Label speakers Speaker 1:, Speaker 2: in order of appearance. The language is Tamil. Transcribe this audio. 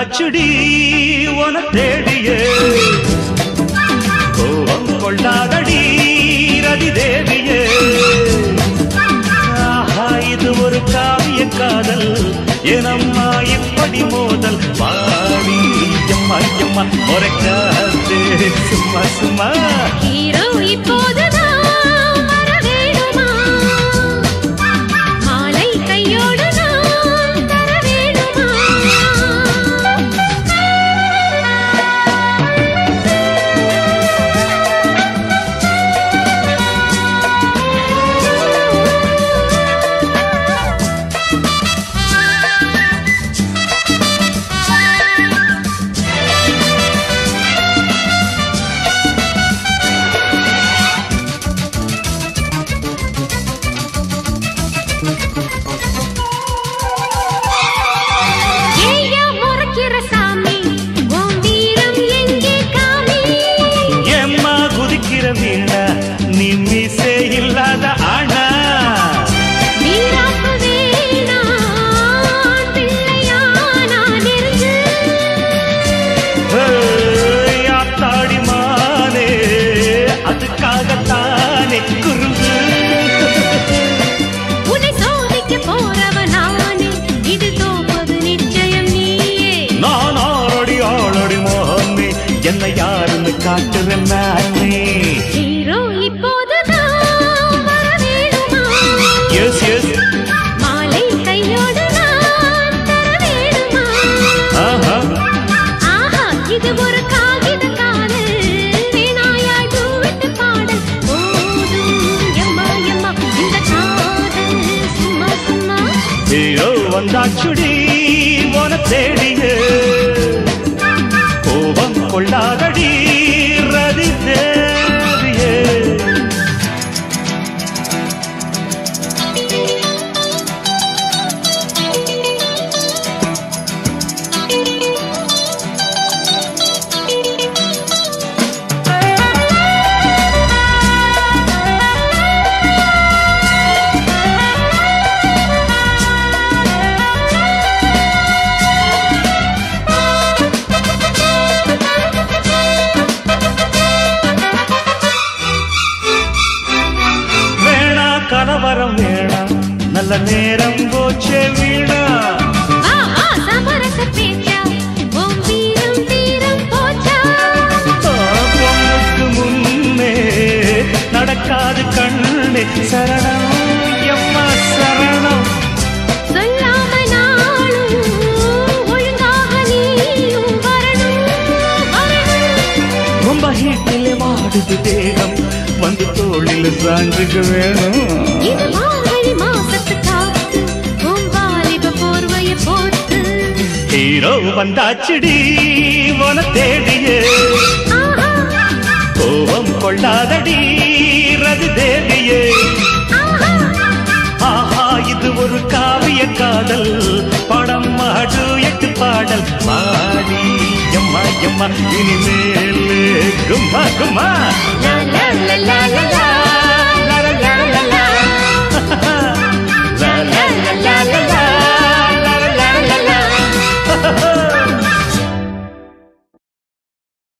Speaker 1: வந்தாச்சுடி உன தேடியே கோபம் கொள்ளாதடி ரதி தேவியே ஆஹா இது ஒரு காவிய காதல் எனம்மா இப்படி மோதல் வாடி எம்மா எம்மா முறைக்காதே சும்மா சும்மா
Speaker 2: ஹீரோ இப்போதுதான் வர வேணுமா மாலை கையோடு நான் தர வேணுமா ஏய்யா முறைக்கிற சாமி உன் வீரம் எங்கே காமி
Speaker 1: எம்மா குதிக்கிற வீணா நீ மீசே இல்லாத ஆனா
Speaker 2: வீராப்பு வேணாம் பிள்ளையா நான் நெருங்கு
Speaker 1: ஏய், ஆத்தாடி மானே அதுக்காகத்தானே குறும்பு
Speaker 2: உன்னை சோதிக்க போறவ நானே இது தோப்பது நிச்சயம் நீயே
Speaker 1: நான் ஆளடி ஆளடி மோகமே என்னை யாருன்னு காட்டுறேன் நானே
Speaker 2: ஹீரோ இப்போதுதான் வர வேணுமா
Speaker 1: எஸ் எஸ்
Speaker 2: மாலை கையோடு நான் தர வேணுமா
Speaker 1: ஆஹா
Speaker 2: ஆஹா இது ஒரு காகித காதல் வீணாயாய் பூவிட்டு பாடல் போதும் எம்மா எம்மா இந்த காதல் சும்மா சும்மா
Speaker 1: ஹீரோ வந்தாச்சுடி உன தேடியே கோபம் கொள்ளாதடி ரதி தேவியே வேணா கலவரம் வேணா நல்ல நேரம் போச்சே வீணா
Speaker 2: வா வா சமரச பேச்சா உன் வீரம் தீரம் போச்சா
Speaker 1: பொண்ணுக்கு முன்னே நடக்காது கண்ணே சரணம் எம்மா சரணம்
Speaker 2: சொல்லாம நாளும் ஒழுங்காக நீயும் வரணும் வரணும்
Speaker 1: ரொம்ப ஹீட்டிலே மாடுது தேகம் வந்து தோளில் சாஞ்சுக்க வேணும்
Speaker 2: இது மார்கழி மாசத்து காத்து உன் வாலிப போர்வைய போட்டு
Speaker 1: ஹீரோ வந்தாச்சுடி உன தேடியே
Speaker 2: ஆஹா
Speaker 1: கோபம் கொள்ளாதடி ரதி தேவியே
Speaker 2: ஆஹா
Speaker 1: ஆஹா இது ஒரு காவிய காதல் படம் மாடு எட்டு பாடல் பாடி எம்மா எம்மா இனிமேல் கும்மா கும்மா
Speaker 2: லா லா லா லா லா